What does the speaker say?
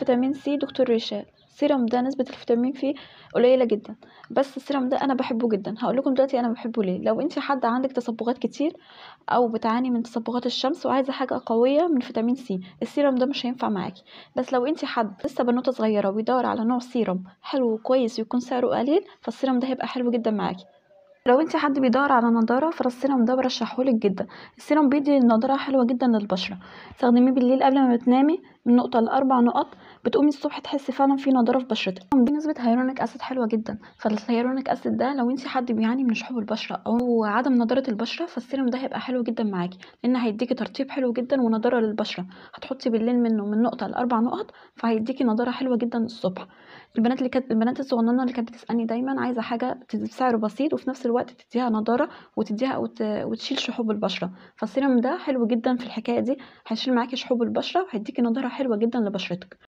فيتامين سي دكتور ريشال السيرم ده نسبة الفيتامين فيه قليلة جدا بس السيرم ده انا بحبه جدا هقول لكم دلوقتي انا بحبه ليه لو انت حد عندك تصبغات كتير او بتعاني من تصبغات الشمس وعايزه حاجه قويه من فيتامين سي السيرم ده مش هينفع معاكي بس لو انت حد لسه بنوته صغيره وبيدور على نوع سيرم حلو وكويس ويكون سعره قليل فالسيرم ده هيبقى حلو جدا معاكي لو انت حد بيدور على نضاره فالسيرم ده برشحهولك جدا السيرم بيدي نضاره حلوه جدا للبشره استخدميه بالليل قبل ما بتنامي من نقطه لاربع نقط بتقومي الصبح تحسي فعلا في نضاره في بشرتك دي نسبه هيالورونيك اسيد حلوه جدا فالهيالورونيك اسيد ده لو انت حد بيعاني من شحوب البشره او عدم نضاره البشره فالسيرم ده هيبقى حلو جدا معاكي لان هيديكي ترطيب حلو جدا ونضاره للبشره هتحطي بالليل منه من نقطه لاربع نقط فهيديكي نضاره حلوه جدا الصبح البنات اللي كانت البنات الصغننه اللي كانت بتسالني دايما عايزه حاجه بسعر بسيط وفي نفس الوقت تديها نضاره وتديها وت... وتشيل شحوب البشره فالسيرم ده حلو جدا في الحكايه دي هيشيل معاكي شحوب البشره وهيديكي نضاره حلوه جدا لبشرتك